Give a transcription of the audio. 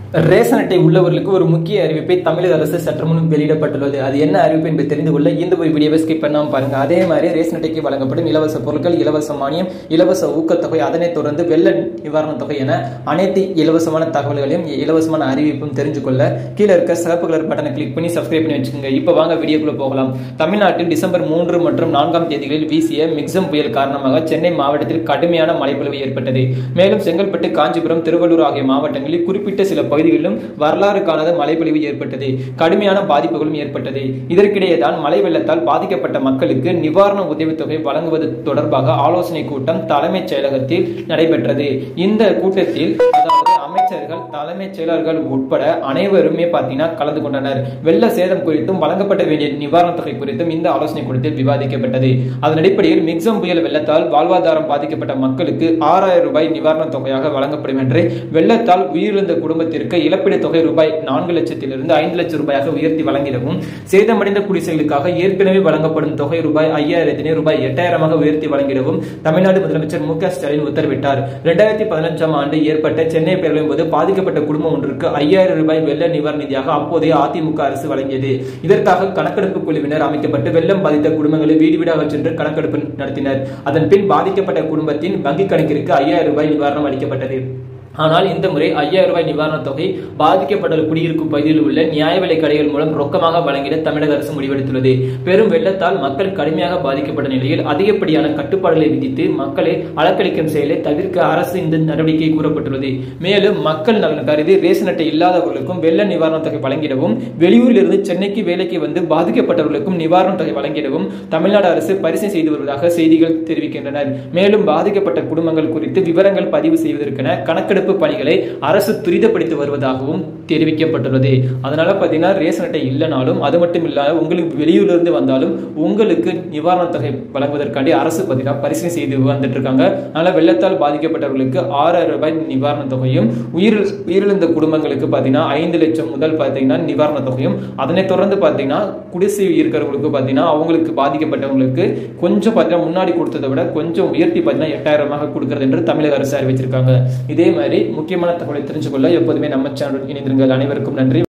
ration அட்டை உள்ளவர்களுக்கு ஒரு முக்கிய அறிவிப்பை தமிழக அரசு சற்று முன் வெளியிடப்பட்டுள்ளது அது என்ன அறிவிப்பு என்பதை தெரிந்து கொள்ள இந்த ஒரு வீடியோவை ஸ்கிப் பண்ணாம பாருங்க அதே மாதிரி ரேஷன் அட்டைக்கு வழங்கப்படும் இலவச பொருட்கள் இலவச மானியம் இலவச ஊக்கத்தொகை அதனைத் தொடர்ந்து வெள்ள நிவாரணத் தொகை என அனைத்து இலவசமான தகவல்களையும் இலவசமான அறிவிப்பும் தெரிஞ்சு கொள்ள கீழே இருக்க சிறப்பு கலர் பட்டனை கிளிக் பண்ணி சப்ஸ்கிரைப் பண்ணி வச்சுக்கோங்க இப்போ வாங்க வீடியோக்குள்ள போகலாம் தமிழ்நாட்டில் டிசம்பர் மூன்று மற்றும் நான்காம் தேதிகளில் வீசிய மிக்சம் புயல் காரணமாக சென்னை மாவட்டத்தில் கடுமையான மழைப்பொழிவு ஏற்பட்டது மேலும் செங்கல்பட்டு காஞ்சிபுரம் திருவள்ளூர் ஆகிய மாவட்டங்களில் குறிப்பிட்ட சில பகுதிகளிலும் வரலாறு காணாத மழைப்பொழிவு ஏற்பட்டது கடுமையான பாதிப்புகளும் ஏற்பட்டது இதற்கிடையே தான் மழை வெள்ளத்தால் பாதிக்கப்பட்ட மக்களுக்கு நிவாரண உதவித்தொகை வழங்குவது தொடர்பாக ஆலோசனை கூட்டம் தலைமைச் செயலகத்தில் நடைபெற்றது இந்த கூட்டத்தில் அதாவது அமைச்சர்கள் தலைமைச் செயலர்கள் உட்பட அனைவருமே பார்த்தீங்கன்னா கலந்து கொண்டனர் வெள்ள சேதம் குறித்தும் வழங்கப்பட வேண்டிய நிவாரணத் தொகை குறித்தும் இந்த ஆலோசனை கூட்டத்தில் விவாதிக்கப்பட்டது அதன் அடிப்படையில் மிக்சம் புயல் வெள்ளத்தால் வாழ்வாதாரம் பாதிக்கப்பட்ட மக்களுக்கு ஆறாயிரம் ரூபாய் நிவாரணத் தொகையாக வழங்கப்படும் என்று வெள்ளத்தால் உயிரிழந்த குடும்பத்திற்கு இழப்பீடு தொகை ரூபாய் நான்கு லட்சத்திலிருந்து ஐந்து லட்சம் ரூபாயாக உயர்த்தி வழங்கிடவும் சேதமடைந்த குடிசைகளுக்காக ஏற்கனவே வழங்கப்படும் தொகை ரூபாய் ஐயாயிரத்தினை ரூபாய் எட்டாயிரமாக உயர்த்தி வழங்கிடவும் தமிழ்நாடு முதலமைச்சர் மு க ஸ்டாலின் உத்தரவிட்டார் இரண்டாயிரத்தி பதினஞ்சாம் ஆண்டு ஏற்பட்ட சென்னை பேரழிவின் போது பாதிக்கப்பட்ட குடும்பம் ஒன்றுக்கு ஐயாயிரம் ரூபாய் வெள்ள நிவாரண நிதியாக அப்போதைய அதிமுக அரசு வழங்கியது இதற்காக கணக்கெடுப்பு குழுவினர் அமைக்கப்பட்டு வெள்ளம் பாதித்த குடும்பங்களை வீடு வீடாக சென்று கணக்கெடுப்பு நடத்தினர் அதன் பின் பாதிக்கப்பட்ட குடும்பத்தின் வங்கி கணக்கிற்கு ஐயாயிரம் ரூபாய் நிவாரணம் அளிக்கப்பட்டது ஆனால் இந்த முறை ஐயாயிரம் ரூபாய் நிவாரணத் தொகை பாதிக்கப்பட்ட குடியிருக்கும் பகுதியில் உள்ள நியாய விலை கடைகள் மூலம் ரொக்கமாக வழங்கிட தமிழக அரசு முடிவெடுத்துள்ளது பெரும் வெள்ளத்தால் மக்கள் கடுமையாக பாதிக்கப்பட்ட நிலையில் அதிகப்படியான கட்டுப்பாடுகளை விதித்து மக்களை அலக்களிக்கும் செயலை தவிர்க்க அரசு இந்த நடவடிக்கை கூறப்பட்டுள்ளது மேலும் மக்கள் நலன் கருதி ரேஷன் அட்டை இல்லாதவர்களுக்கும் வெள்ள நிவாரணத் தொகை வழங்கிடவும் வெளியூரில் இருந்து சென்னைக்கு வேலைக்கு வந்து பாதிக்கப்பட்டவர்களுக்கும் நிவாரணத் தொகை வழங்கிடவும் தமிழ்நாடு அரசு பரிசீலனை செய்து வருவதாக செய்திகள் தெரிவிக்கின்றனர் மேலும் பாதிக்கப்பட்ட குடும்பங்கள் குறித்து விவரங்கள் பதிவு செய்வதற்கென கணக்கெடுப்பு கணக்கெடுப்பு பணிகளை அரசு துரிதப்படுத்தி வருவதாகவும் தெரிவிக்கப்பட்டுள்ளது அதனால பாத்தீங்கன்னா ரேஷன் அட்டை இல்லைனாலும் அது மட்டும் இல்லாத உங்களுக்கு வெளியூர்ல இருந்து வந்தாலும் உங்களுக்கு நிவாரண தொகை வழங்குவதற்காண்டி அரசு பாத்தீங்கன்னா பரிசீலனை செய்து வந்துட்டு இருக்காங்க அதனால வெள்ளத்தால் பாதிக்கப்பட்டவர்களுக்கு ஆறாயிரம் ரூபாய் நிவாரண தொகையும் உயிர் உயிரிழந்த குடும்பங்களுக்கு பாத்தீங்கன்னா ஐந்து லட்சம் முதல் பாத்தீங்கன்னா நிவாரண தொகையும் அதனை தொடர்ந்து பாத்தீங்கன்னா குடிசை இருக்கிறவங்களுக்கு பாத்தீங்கன்னா அவங்களுக்கு பாதிக்கப்பட்டவங்களுக்கு கொஞ்சம் பாத்தீங்கன்னா முன்னாடி கொடுத்ததை விட கொஞ்சம் உயர்த்தி பாத்தீங்கன்னா எட்டாயிரமாக கொடுக்கிறது என்று தமிழக அரசு அறிவிச்சிருக்காங்க இதே மாதிரி முக்கியமான தகவலை தெரிஞ்சுக்கொள்ள எப்போதுமே நம்ம சேனல் இணைந்திருங்கள் அனைவருக்கும் நன்றி